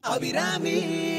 அபிராமி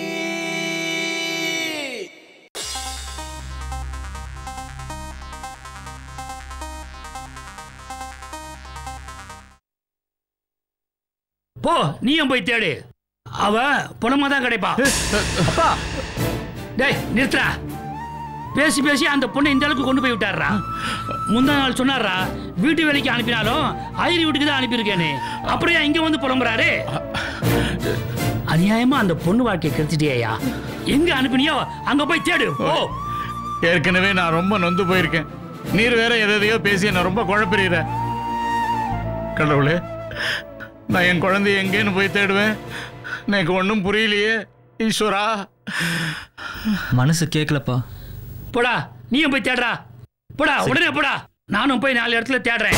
போ நீயும் போய் தேடு அவ புனமா தான் கிடைப்பா அப்பா டேய் நிறுத்துறா பேசி பேசி அந்த பொண்ணை இந்த அளவுக்கு கொண்டு போய் விட்டாடுறா முந்தா நாள் சொன்னாரா வீட்டு வேலைக்கு அனுப்பினாலும் ஐரி வீட்டுக்கு தான் அனுப்பியிருக்கேன்னு அப்படியே இங்க வந்து புலம்புறாரு அநியாயமா அந்த பொண்ணு வாழ்க்கையை கெடுத்துட்டியா எங்க அனுப்பினியோ அங்க போய் தேடு ஓ ஏற்கனவே நான் ரொம்ப நொந்து போயிருக்கேன் நீர் வேற எதையோ பேசி என்ன ரொம்ப குழப்பிடுற கடவுளே நான் என் குழந்தைய எங்கேன்னு போய் தேடுவேன் எனக்கு ஒன்றும் புரியலையே ஈஸ்வரா மனசு கேட்கலப்பா போடா நீயும் போய் தேடுறா போடா உடனே போடா நானும் போய் நாலு இடத்துல தேடுறேன்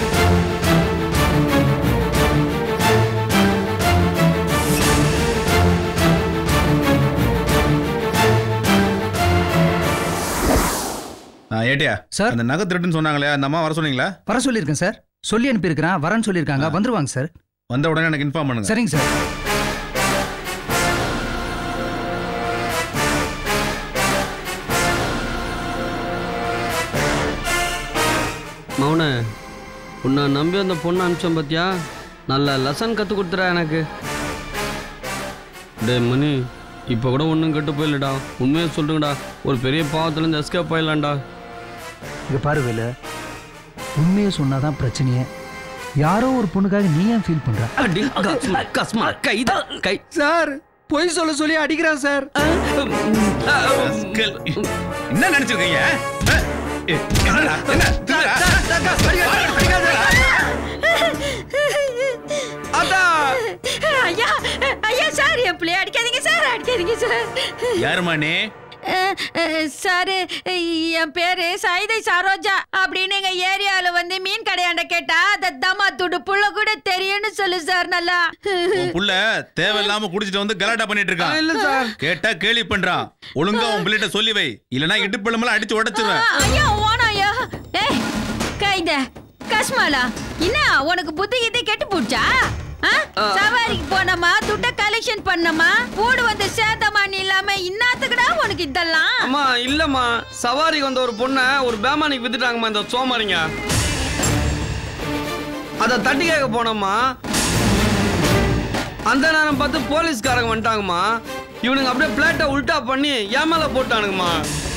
ஏட்டியா சார். அந்த நகை திருட்டுன்னு சொன்னாங்களே அந்த அம்மா வர சொன்னீங்களா வர சொல்லியிருக்கேன் சார் சொல்லி அனுப்பியிருக்கிறேன் வரேன்னு சொல்லியிருக்காங்க வந்துருவாங்க சார் வந்த உடனே எனக்கு இன்ஃபார்ம் பண்ணுங்க சரிங்க சார் மௌன உன்னை நம்பி அந்த பொண்ணு அனுப்பிச்சோம் பார்த்தியா நல்ல லெசன் கற்றுக் கொடுத்துறா எனக்கு டே மணி இப்போ கூட ஒன்றும் கெட்டு போயிடலடா உண்மையை சொல்லுங்கடா ஒரு பெரிய பாவத்துலேருந்து எஸ்கேப் ஆயிடலாம்டா இங்க பாரு வேலு உண்மையை சொன்னாதான் பிரச்சனையே யாரோ ஒரு பொண்ணுக்காக நீ ஏன் ஃபீல் பண்ற அடி கஸ்மா கஸ்மா கைதா கை சார் பொய் சொல்ல சொல்லி அடிக்கிறான் சார் Rascal. என்ன நினைச்சிருக்கீங்க அஹ்? ஏ, என்னடா? என்ன? திருடா? ஐயா ஐயா சார் என் பிள்ளைய அடிக்காதீங்க சார் அடிக்காதீங்க சார் யாரும்மா நீ அஹ், அஹ், சார் என் பேரு சைதை சரோஜா அப்படின்னு எங்க ஏரியால வந்து மீன் கடையாண்ட கேட்டா அந்த தம்மா துடு புள்ள கூட தெரியும்னு சொல்லு சார் நல்லா உன் புள்ள தேவையில்லாம குடிச்சிட்டு வந்து கலாட்டா பண்ணிட்டு இருக்கான் இல்லை சார் கேட்டா கேலி பண்றான் ஒழுங்கா உன் பிள்ளைகிட்ட சொல்லி வை இல்லனா இடுப்பெலுமெல்லாம் அடிச்சு உடைச்சிருவேன் ஐயா ஓனாயா ஏய் கைத கஸ்மாலா என்ன உனக்கு புத்தி கித்தி கெட்டு போச்சா சவாரிக்கு போனமா துட்ட கலெக்ஷன் பண்ணமா கூடு வந்து சேதமானி இல்லாம இன்னாத்துக்குடா உனக்கு இதெல்லாம் அம்மா இல்லைம்மா சவாரிக்கு வந்த ஒரு பொண்ணை ஒரு பேமானிக்கு வித்துட்டாங்கம்மா இந்த சோமாரிங்க அதை தட்டி கேட்க போனோம்மா அந்த நேரம் பார்த்து போலீஸ்காரங்க வந்துட்டாங்கம்மா இவனுங்க அப்படியே பிளேட்டை உல்டா பண்ணி என் மேல போட்டானுங்கம்மா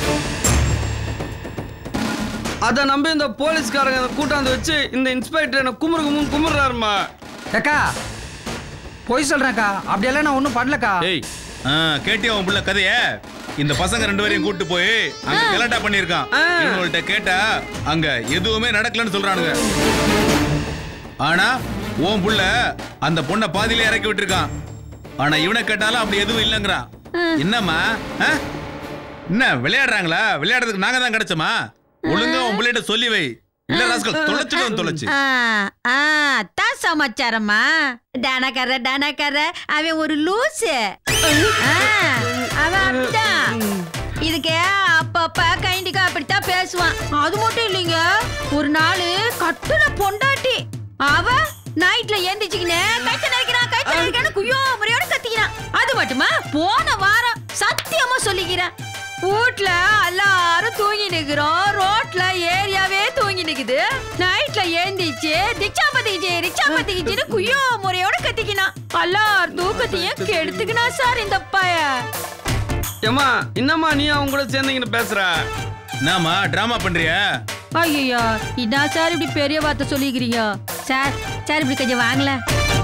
அதை நம்பி இந்த போலீஸ்காரங்க அந்த கூட்டாந்து வச்சு இந்த இன்ஸ்பெக்டர் என்ன குமுறு குமுறு குமுறாருமா அக்கா பொய் சொல்றேன்க்கா அப்படியெல்லாம் நான் ஒன்றும் பண்ணலக்கா ஏய் ஆ, கேட்டியா உன் புள்ள கதைய இந்த பசங்க ரெண்டு பேரையும் கூட்டு போய் அங்க கலாட்டா பண்ணிருக்கான் ஆ. இவங்கள்ட்ட கேட்டா அங்க எதுவுமே நடக்கலன்னு சொல்றானுங்க ஆனா உன் புள்ள அந்த பொண்ணை பாதியிலே இறக்கி விட்டுருக்கான் ஆனா இவனை கேட்டாலும் அப்படி எதுவும் இல்லைங்கிறான் என்னம்மா ஆ? என்ன விளையாடுறாங்களா விளையாடுறதுக்கு நாங்க தான் கிடைச்சோமா ஒழுங்கா உன் பிள்ளைகிட்ட சொல்லி வை இல்ல ராஸ்கல் தொலைச்சிட்டு தொலைச்சு ஆ, ஆ, தான் சமாச்சாரமா டனக்கர டனக்கர அவன் ஒரு லூசு ஆ, அவன் அப்படிதான் இதுக்கு அப்பப்ப கைண்டிக்கா அப்படித்தான் பேசுவான் அது மட்டும் இல்லைங்க ஒரு நாள் கட்டுன பொண்டாட்டி அவ நைட்ல எந்திரிச்சுக்கினே கைத்த நினைக்கிறான் கைத்த நினைக்கிறான்னு குய்யோ முறையோட கத்திக்கிறான் அது மட்டுமா போன வாரம் சத்தியமா சொல்லிக்கிறேன் வீட்ல எல்லாரும் தூங்கி நிக்கிறோம் ரோட்ல ஏரியாவே தூங்கி நிக்குது நைட்ல ஏந்திச்சு திச்சா பத்திக்கிச்சு ரிச்சா பத்திக்கிச்சுன்னு குய்யோ முறையோட கத்திக்கினான் எல்லார் தூக்கத்தையும் கெடுத்துக்கினா சார் இந்த பையன் ஏம்மா என்னம்மா நீ அவங்க கூட சேர்ந்தீங்கன்னு பேசுற என்னம்மா டிராமா பண்றியா ஐயோ என்ன சார் இப்படி பெரிய வார்த்தை சொல்லிக்கிறீங்க சார் சார் இப்படி கொஞ்சம் வாங்கல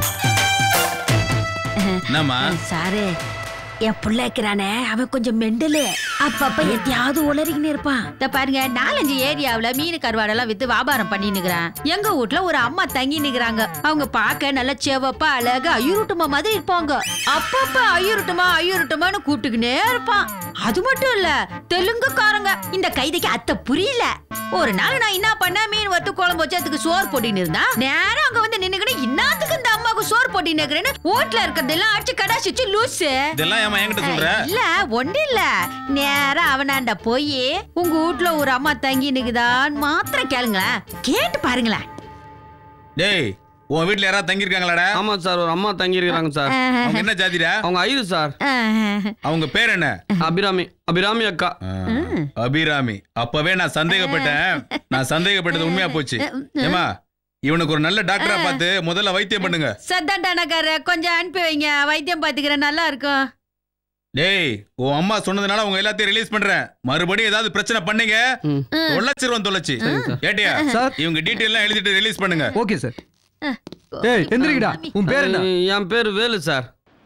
என்னம்மா சாரு என் புள்ள இருக்கிறானே அவன் கொஞ்சம் மெண்டலு அப்பப்ப எத்தையாவது உளறிக்கின்னு இருப்பான் இந்த பாருங்க நாலஞ்சு ஏரியாவுல மீன் கருவாடெல்லாம் வித்து வியாபாரம் பண்ணி நிக்கிறான் எங்க வீட்ல ஒரு அம்மா தங்கி நிக்கிறாங்க அவங்க பார்க்க நல்ல செவப்பா அழகா ஐயுருட்டுமா மாதிரி இருப்பாங்க அப்பப்ப ஐயுருட்டுமா ஐயுருட்டுமான்னு கூப்பிட்டுக்கினே இருப்பான் அது மட்டும் இல்ல தெலுங்குக்காரங்க இந்த கைதைக்கு அத்தை புரியல ஒரு நாள் நான் என்ன பண்ண மீன் வத்து குழம்பு வச்சு அதுக்கு சோறு போட்டின்னு இருந்தா நேரம் அங்க வந்து நின்னுக்கிட்டு இன்னாத்துக்கு இந்த அம்மாவுக்கு சோறு போட்டின்னு இருக்கிறேன்னு வீட்ல இருக்கிறதெல்லாம் அடிச்சு கடாசிச்சு லூசு இதெல்லாம் ஏமா என்கிட்ட சொல்ற இல்ல ஒண்ணு இல்ல நேரா அவனாண்ட போய் உங்க வீட்ல ஒரு அம்மா தங்கி நிக்குதான்னு மாத்திரம் கேளுங்களேன் கேட்டு பாருங்களேன் டேய் உன் வீட்ல யாராவது தங்கியிருக்காங்களாடா ஆமா சார் ஒரு அம்மா தங்கி இருக்கிறாங்க சார் அவங்க என்ன ஜாதிடா அவங்க ஐயரு சார் அவங்க பேர் என்ன அபிராமி அபிராமி அக்கா ஆ, அபிராமி அப்பவே நான் சந்தேகப்பட்டேன் நான் சந்தேகப்பட்டது உண்மையா போச்சு ஏமா இவனுக்கு ஒரு நல்ல டாக்டரா பார்த்து முதல்ல வைத்தியம் பண்ணுங்க சத்தம் டனக்கார கொஞ்சம் அனுப்பி வைங்க வைத்தியம் பார்த்துக்கிறேன் நல்லா இருக்கும் டேய் உன் அம்மா சொன்னதுனால அவங்க எல்லாத்தையும் ரிலீஸ் பண்றேன் மறுபடியும் ஏதாவது பிரச்சனை பண்ணீங்க ம். தொலைச்சிருவோம் தொலைச்சி ஏட்டியா சார். இவங்க டீட்டெயில் எல்லாம் எழுதிட்டு ரிலீஸ் பண்ணுங்க ஓகே சார் ஏய் எந்திரிக்கடா உன் பேர் என்ன அஹ், என் பேர் வேலு சார்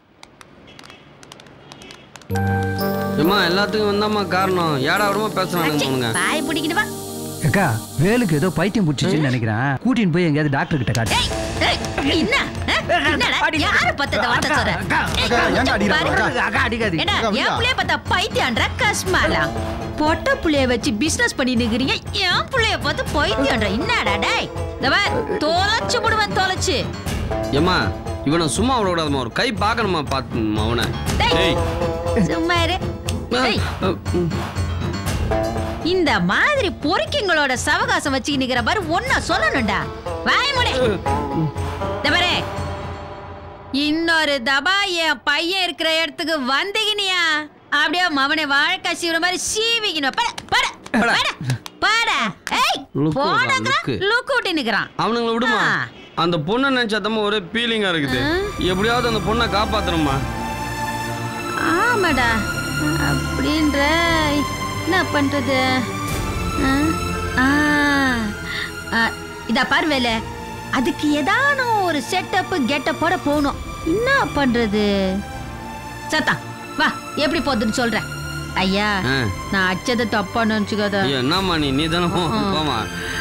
ஏம்மா எல்லாத்துக்கும் வந்தாம்மா காரணம் ஏடா விடமா பேசுறானுங்க அவனுங்க பாய் பிடிக்கிட்டு வா அக்கா வேலுக்கு ஏதோ பைத்தியம் பிடிச்சிச்சுன்னு நினைக்கிறேன் கூட்டின்னு போய் எங்கேயாவது டாக்டர் கிட்ட காட்டு ஏய், ஏய், என்ன ஆ? என்னடா யார பத்த இந்த வார்த்தை சொல்ற ஏய், கொஞ்சம் பாரு. அக்கா அடிக்காதீங்க ஏடா என் புள்ளைய பார்த்தா பைத்தியம்ன்ற கஸ்மாலா பொட்ட புள்ளைய வச்சு பிசினஸ் பண்ணி நிக்கிறீங்க என் புள்ளைய பார்த்து பைத்தியம்ன்ற என்னடா டேய் இந்த பார் தொலைச்சு விடுவேன் தொலைச்சு ஏம்மா இவனை சும்மா விடக்கூடாதுமா ஒரு கை பார்க்கணுமா பார்த்துமா அவனை டேய். ஏய் சும்மா இரு ஏய், அஹ், ம். இந்த மாதிரி பொறுக்கிங்களோட சவகாசம் வச்சு நிக்கிற பாரு ஒன்னா சொல்லணும்டா வாய முடே இந்த பாரு இன்னொரு தபா என் பையன் இருக்கிற இடத்துக்கு வந்தீங்கனியா அப்படியே மவனை வாழைக்காய் சீவுற மாதிரி சீவிக்கணும் பட பட பட பட ஏய் லுக்கு விடுறான், போடாங்க லுக்கு. லுக்கு விட்டு நிக்கிறான் அவனுங்களை விடுமா ஆ. அந்த பொண்ணை நினைச்சாத்தம்மா ஒரே பீலிங்கா இருக்குது எப்படியாவது அந்த பொண்ணை காப்பாத்தணுமா ஆமாடா அப்படின்ற என்ன பண்றது ஆ? ஆ. ஆ, இதா பாரு வேலை அதுக்கு ஏதான ஒரு செட்டப் கெட்டப்போட போகணும் என்ன பண்றது சத்தா வா எப்படி போகுதுன்னு சொல்றேன் ஐயா ஆ. நான் அச்சதை தப்பா நினச்சிக்காத ஐயோ, என்னம்மா நீ நீ தானே போமா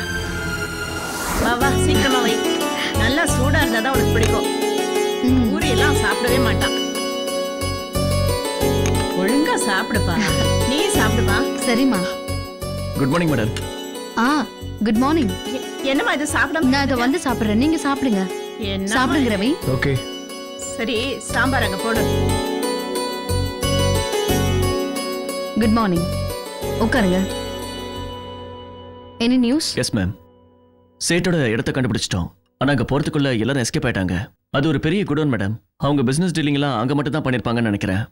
வா வா சீக்கிரமா வை நல்லா சூடா இருந்தா தான் உனக்கு பிடிக்கும் பூரி எல்லாம் சாப்பிடவே மாட்டான் ஒழுங்கா சாப்பிடுப்பா நீ சாப்பிடுப்பா சரிம்மா குட் மார்னிங் மேடம் ஆ குட் மார்னிங் எ- என்னம்மா இது சாப்பிடாம நான் இதை வந்து சாப்பிடுறேன் நீங்க சாப்பிடுங்க என்ன சாப்பிடுங்க ரவி ஓகே சரி சாம்பார் அங்க போடு குட் மார்னிங் உட்காருங்க எனி நியூஸ் எஸ் மேம் சேட்டோட இடத்த கண்டுபிடிச்சிட்டோம் ஆனா அங்க போறதுக்குள்ள எல்லாரும் எஸ்கேப் ஆயிட்டாங்க அது ஒரு பெரிய குடோன் மேடம் அவங்க பிசினஸ் டீலிங் எல்லாம் அங்க மட்டும் தான் பண்ணிருப்பாங்கன்னு நினைக்கிறேன்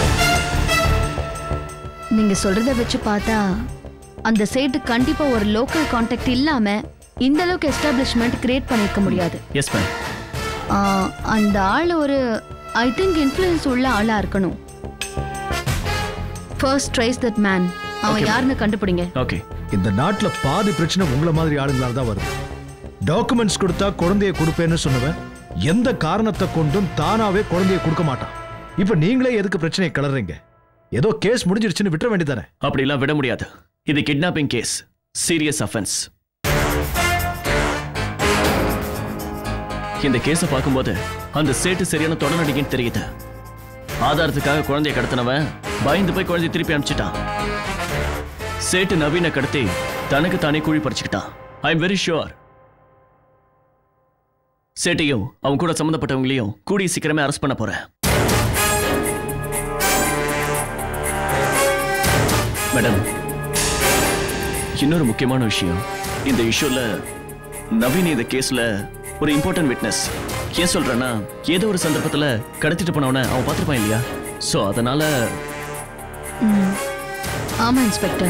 நீங்க சொல்றத வச்சு பார்த்தா அந்த சேட்டு கண்டிப்பா ஒரு லோக்கல் கான்டாக்ட் இல்லாம இந்த அளவுக்கு எஸ்டாப்ளிஷ்மெண்ட் கிரியேட் பண்ணிருக்க முடியாது எஸ் மேம் ஆ, அந்த ஆள் ஒரு ஐ திங்க் இன்ஃப்ளூயன்ஸ் உள்ள ஆளா இருக்கணும் ஃபர்ஸ்ட் ட்ரைஸ் தட் மேன் அவன் யாருன்னு கண்டுபிடிங்க ஓகே இந்த நாட்டுல பாதி பிரச்சனை உங்கள மாதிரி ஆளுங்களால தான் வருது டாக்குமெண்ட்ஸ் கொடுத்தா குழந்தைய கொடுப்பேன்னு சொன்னவன் எந்த காரணத்தை கொண்டும் தானாவே குழந்தைய கொடுக்க மாட்டான் இப்ப நீங்களே எதுக்கு பிரச்சனையை கிளறீங்க ஏதோ கேஸ் முடிஞ்சிருச்சுன்னு விட்டுற வேண்டியதானே அப்படிலாம் விட முடியாது இது கிட்னாப்பிங் கேஸ் சீரியஸ் அஃபென்ஸ் இந்த கேஸை பார்க்கும்போது அந்த சேட்டு சரியான தொடர்நடிகைன்னு தெரியுது ஆதாரத்துக்காக குழந்தைய கடத்தினவன் பயந்து போய் குழந்தைய திருப்பி அனுப்பிச்சிட்டான் சேட்டு நவீன கடத்தி தனக்கு தானே குழி பறிச்சுக்கிட்டான் ஐ எம் வெரி ஷுவர் சேட்டையும் அவன் கூட சம்மந்தப்பட்டவங்களையும் கூடிய சீக்கிரமே அரெஸ்ட் பண்ண போறேன் மேடம் இன்னொரு முக்கியமான விஷயம் இந்த இஷ்யூல நவீன் இந்த கேஸ்ல ஒரு இம்பார்ட்டன்ட் விட்னஸ் ஏன் சொல்றேன்னா ஏதோ ஒரு சந்தர்ப்பத்துல கடத்திட்டு போனவன அவன் பார்த்துருப்பான் இல்லையா சோ அதனால ம். ஆமா இன்ஸ்பெக்டர்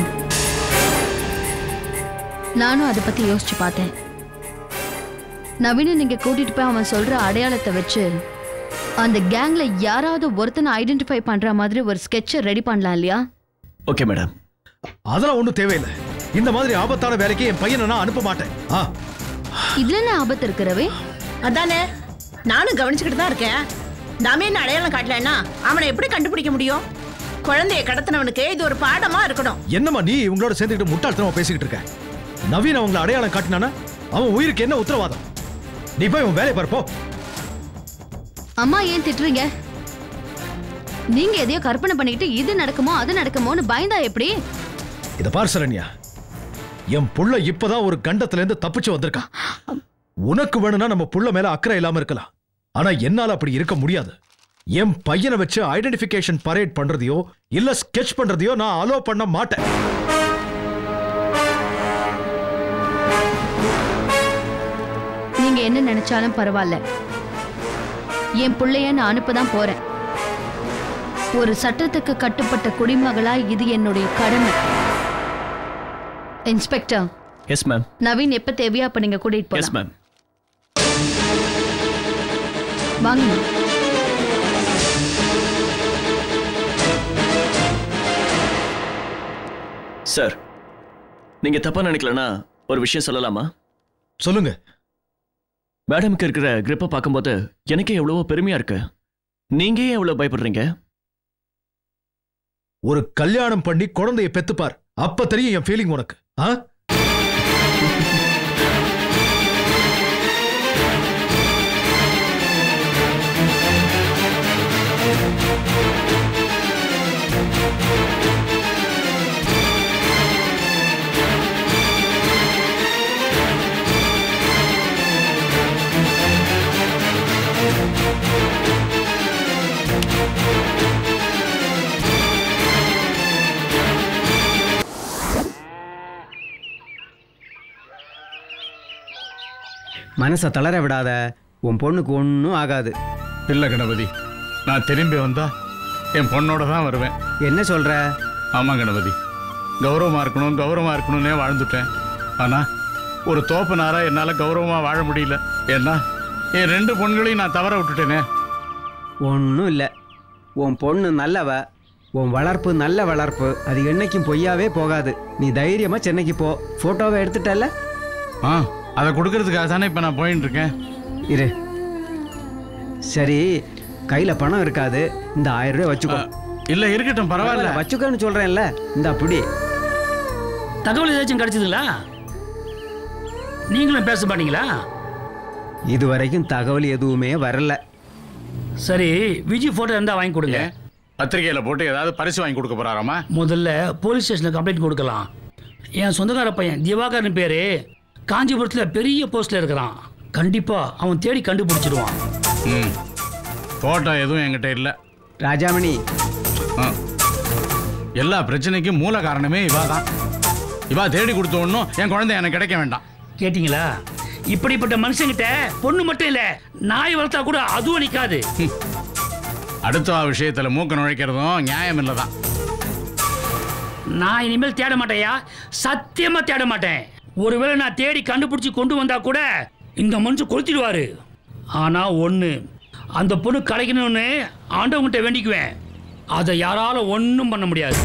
நானும் அதை பத்தி யோசிச்சு பார்த்தேன் நவீன நீங்க கூட்டிட்டு போய் அவன் சொல்ற அடையாளத்தை வச்சு அந்த கேங்ல யாராவது ஒருத்தனை ஐடென்டிஃபை பண்ற மாதிரி ஒரு ஸ்கெட்சை ரெடி பண்ணலாம் இல்லையா ஓகே மேடம் அதெல்லாம் ஒண்ணும் தேவையில்லை இந்த மாதிரி ஆபத்தான வேலைக்கு என் பையனை நான் அனுப்ப மாட்டேன் ஆ இதுல என்ன ஆபத்து இருக்கிறவே அதானே நானும் கவனிச்சுக்கிட்டு தான் இருக்கேன் நாமே என்ன அடையாளம் காட்டலன்னா அவனை எப்படி கண்டுபிடிக்க முடியும் குழந்தைய கடத்தினவனுக்கு இது ஒரு பாடமா இருக்கணும் என்னம்மா நீ இவங்களோட சேர்ந்துக்கிட்டு முட்டாள்தனமா பேசிக்கிட்டு இருக்க நவீன் அவங்களை அடையாளம் காட்டினானா அவன் உயிருக்கு என்ன உத்தரவாதம் நீ போய் உன் வேலையை பாரு, போ அம்மா ஏன் திட்டுறீங்க நீங்க எதையோ கற்பனை பண்ணிக்கிட்டு இது நடக்குமோ அது நடக்குமோன்னு பயந்தா எப்படி இத பார் சரண்யா என் புள்ள இப்பதான் ஒரு கண்டத்துல இருந்து தப்பிச்சு வந்திருக்கான் உனக்கு வேணும்னா நம்ம புள்ள மேல அக்கறை இல்லாம இருக்கலாம் ஆனா என்னால அப்படி இருக்க முடியாது என் பையனை வச்சு ஐடென்டிபிகேஷன் பரேட் பண்றதையோ இல்ல ஸ்கெட்ச் பண்றதையோ நான் அலோ பண்ண மாட்டேன் நீங்க என்ன நினைச்சாலும் பரவாயில்ல என் பிள்ளைய நான் அனுப்பதான் போறேன் ஒரு சட்டத்துக்கு கட்டுப்பட்ட குடிமகளா இது என்னுடைய கடமை இன்ஸ்பெக்டர் எஸ் மேம் நவீன் எப்ப தேவையோ அப்ப நீங்க கூட்டிட்டு எஸ் போலாம் மேம் வாங்க சார் நீங்க தப்பா நினைக்கலனா ஒரு விஷயம் சொல்லலாமா சொல்லுங்க மேடமுக்கு இருக்கிற கிரிப்பை பார்க்கும்போது எனக்கே எவ்வளவோ பெருமையா இருக்கு நீங்க ஏன் எவ்வளவு பயப்படுறீங்க ஒரு கல்யாணம் பண்ணி குழந்தைய பெத்துப்பார் அப்ப தெரியும் என் ஃபீலிங் உனக்கு ஆ மனசை தளர விடாத உன் பொண்ணுக்கு ஒன்றும் ஆகாது இல்லை கணபதி நான் திரும்பி வந்தா என் பொண்ணோட தான் வருவேன் என்ன சொல்ற ஆமாம் கணபதி கௌரவமாக இருக்கணும் கௌரவமாக இருக்கணும்னே வாழ்ந்துட்டேன் ஆனால் ஒரு தோப்பனாரா என்னால் கௌரவமாக வாழ முடியல ஏன்னா என் ரெண்டு பொண்களையும் நான் தவற விட்டுட்டேனே ஒன்றும் இல்லை உன் பொண்ணு நல்லவ உன் வளர்ப்பு நல்ல வளர்ப்பு அது என்னைக்கும் பொய்யாவே போகாது நீ தைரியமாக சென்னைக்கு போ ஃபோட்டோவை எடுத்துட்டல்ல ஆ அதை கொடுக்கறதுக்காக தானே இப்போ நான் போயின்னு இருக்கேன் இரு சரி கையில் பணம் இருக்காது இந்த ஆயிரம் ரூபாய் வச்சுக்கோ இல்லை இருக்கட்டும் பரவாயில்ல வச்சுக்கோன்னு சொல்கிறேன்ல இந்த அப்படி தகவல் ஏதாச்சும் கிடைச்சதுங்களா நீங்களும் பேச மாட்டீங்களா இது வரைக்கும் தகவல் எதுவுமே வரல சரி விஜய் போட்டோ இருந்தா வாங்கி கொடுங்க பத்திரிகையில் போட்டு ஏதாவது பரிசு வாங்கி கொடுக்க போறாராமா முதல்ல போலீஸ் ஸ்டேஷனில் கம்ப்ளைண்ட் கொடுக்கலாம் என் சொந்தக்கார பையன் திவாகரன் பேரு காஞ்சிபுரத்தில் பெரிய போஸ்ட்ல இருக்கிறான் கண்டிப்பா அவன் தேடி கண்டுபிடிச்சிடுவான் ம் ஃபோட்டோ எதுவும் என்கிட்ட இல்லை ராஜாமணி ஆ. எல்லா பிரச்சனைக்கும் மூல காரணமே இவா தான் இவா தேடி கொடுத்த ஒன்றும் என் குழந்தை எனக்கு கிடைக்க வேண்டாம் கேட்டிங்களா இப்படிப்பட்ட மனுஷங்கிட்ட பொண்ணு மட்டும் இல்ல நாய் வளர்த்தா கூட அதுவும் நிக்காது அடுத்த விஷயத்துல மூக்க நுழைக்கிறதும் நியாயம் இல்லை தான் நான் இனிமேல் தேட மாட்டேயா சத்தியமா தேட மாட்டேன் ஒருவேளை நான் தேடி கண்டுபிடிச்சு கொண்டு வந்தா கூட இந்த மனுஷன் கொளுத்திடுவாரு ஆனா ஒண்ணு அந்த பொண்ணு கிடைக்கணும்னு ஆண்டவங்கிட்ட வேண்டிக்குவேன் அதை யாரால ஒன்றும் பண்ண முடியாது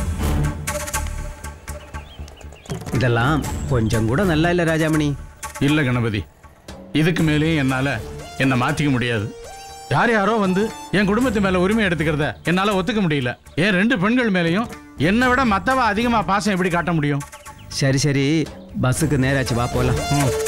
இதெல்லாம் கொஞ்சம் கூட நல்லா இல்லை ராஜாமணி இல்லை கணபதி இதுக்கு மேலேயும் என்னால் என்னை மாற்றிக்க முடியாது யார் யாரோ வந்து என் குடும்பத்து மேலே உரிமை எடுத்துக்கிறத என்னால் ஒத்துக்க முடியல என் ரெண்டு பெண்கள் மேலேயும் என்னை விட மற்றவ அதிகமாக பாசம் எப்படி காட்ட முடியும் சரி சரி பஸ்ஸுக்கு நேராச்சு வா போலாம்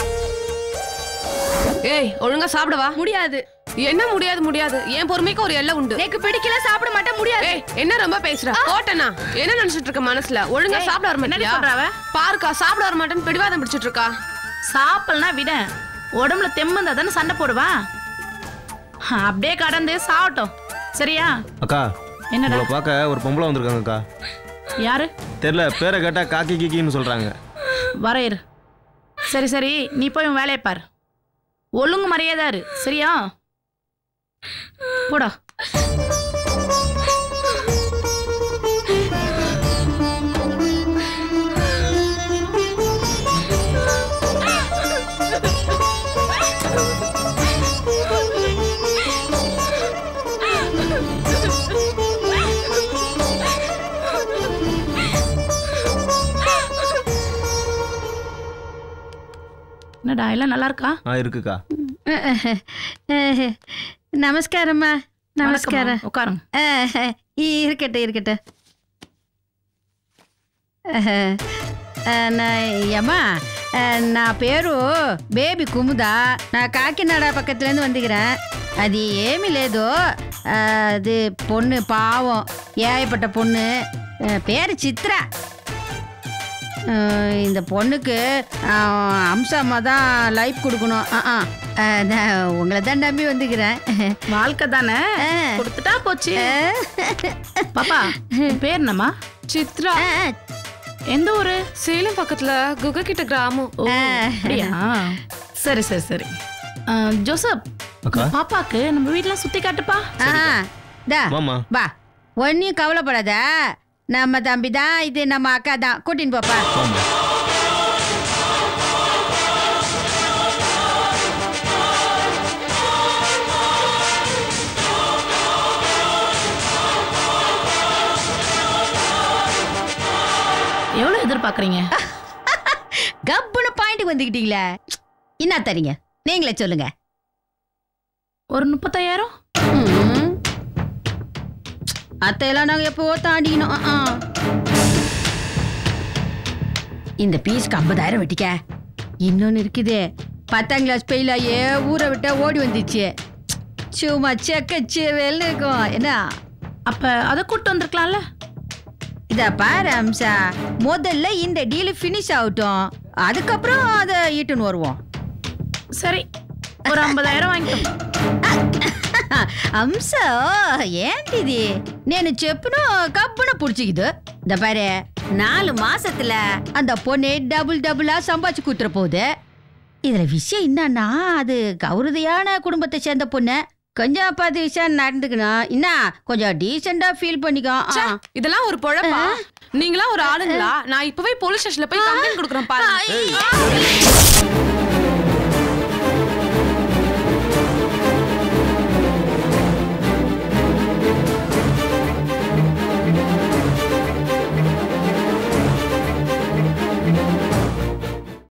ஏய் ஒழுங்கா சாப்பிடவா முடியாது என்ன முடியாது முடியாது என் பொறுமைக்கு ஒரு எல்லை உண்டு எனக்கு பிடிக்கல சாப்பிட மாட்டேன் முடியாது ஏய் என்ன ரொம்ப பேசுற கோட்டனா என்ன நினைச்சிட்டு இருக்க மனசுல ஒழுங்கா ஏய், சாப்பிட வர என்னடி மாட்டியா சொல்ற அவ? பாருக்கா சாப்பிட வர மாட்டேன்னு பிடிவாதம் பிடிச்சிட்டு இருக்கா சாப்பிடலாம் விட உடம்புல தெம்பந்தா தானே சண்டை போடுவா அப்படியே கடந்து சாவட்டும் சரியா அக்கா என்னடா? உங்களை பார்க்க ஒரு பொம்பளை வந்திருக்காங்கக்கா யாரு தெரியல பேரை கேட்டா காக்கி கிக்கின்னு சொல்றாங்க வர இரு சரி சரி நீ போய் உன் வேலையை பாரு ஒழுங்கு மரியாதை இரு சரியா போடா என்னடா எல்லாம் நல்லா இருக்கா ஆ இருக்குக்கா நமஸ்காரம்மா நமஸ்காரம் உட்காருங்க அஹ், இருக்கட்டும் இருக்கட்டும் அஹ், அஹ், நான் ஏம்மா அஹ், நான் పేరు బేబీ కుముదా నా కాకినాడ పక్కத்துலேருந்து வந்துக்கிறேன் அது ఏమీ లేదు அஹ், அது பொண்ணு பாவம் ஏழைப்பட்ட பொண்ணு அஹ், பேரு சித்ரா அஹ், இந்த பொண்ணுக்கு அஹ், அம்சம்மா தான் லைஃப் கொடுக்கணும் அஹ், அஹ். அஹ், நான் உங்களை தான் நம்பி வந்துக்கிறேன் வாழ்க்கை தானே கொடுத்துட்டா போச்சு பாப்பா உன் பேர் என்னம்மா சித்ரா எந்த ஊரு சேலம் பக்கத்துல குகை கிட்ட கிராமம் ஓ, அப்படியா சரி சரி சரி ஜோசப் அக்கா பாப்பாக்கு நம்ம வீட்லாம் சுத்தி காட்டுப்பா டா வாமா வா ஒன்னையும் கவலைப்படாத நம்ம தம்பி தான் இது நம்ம அக்கா தான் கூட்டின்னு போப்பா வாமா எவ்வளவு எதிர்பார்க்கறீங்க கப்புன்னு பாயிண்ட்டுக்கு வந்துக்கிட்டீங்களே என்ன தரீங்க நீங்களே சொல்லுங்க ஒரு முப்பத்தாயிரம் ம். அத்தையெல்லாம் நாங்கள் எப்போ தாண்டிக்கணும் ஆ, ஆ. இந்த பீஸ்க்கு ஐம்பதாயிரம் வெட்டிக்க இன்னொன்று இருக்குது பத்தாம் கிளாஸ் ஃபெயில் ஆகி ஊரை விட்டா ஓடி வந்துச்சு சும்மா செக்க வெள்ள இருக்கும் என்ன அப்ப அதை கூட்டு வந்திருக்கலாம்ல இத பாரு அம்சா முதல்ல இந்த டீல் ஃபினிஷ் ஆகட்டும் அதுக்கப்புறம் அதை ஈட்டுன்னு வருவோம் சரி ஒரு ஐம்பதாயிரம் வாங்கிட்டோம் అంశా ఏంటిది నేను చెప్పును కప్పును పుడిచికిదు இந்த பாரு நாலு மாசத்துல அந்த பொண்ணு டபுள் டபுளா சம்பாதிச்சு கூத்துற போகுது இதுல விஷயம் என்னன்னா அது கௌரதியான குடும்பத்தை சேர்ந்த பொண்ணு கொஞ்சம் பார்த்து விஷயம் நடந்துக்கணும் என்ன கொஞ்சம் டீசெண்டா ஃபீல் பண்ணிக்கோ ச்சே, இதெல்லாம் ஒரு பொழப்பா நீங்களா ஒரு ஆளுங்களா நான் இப்பவே போலீஸ் ஸ்டேஷன்ல போய் கம்ப்ளைண்ட் கொடுக்குறேன் பாருங்க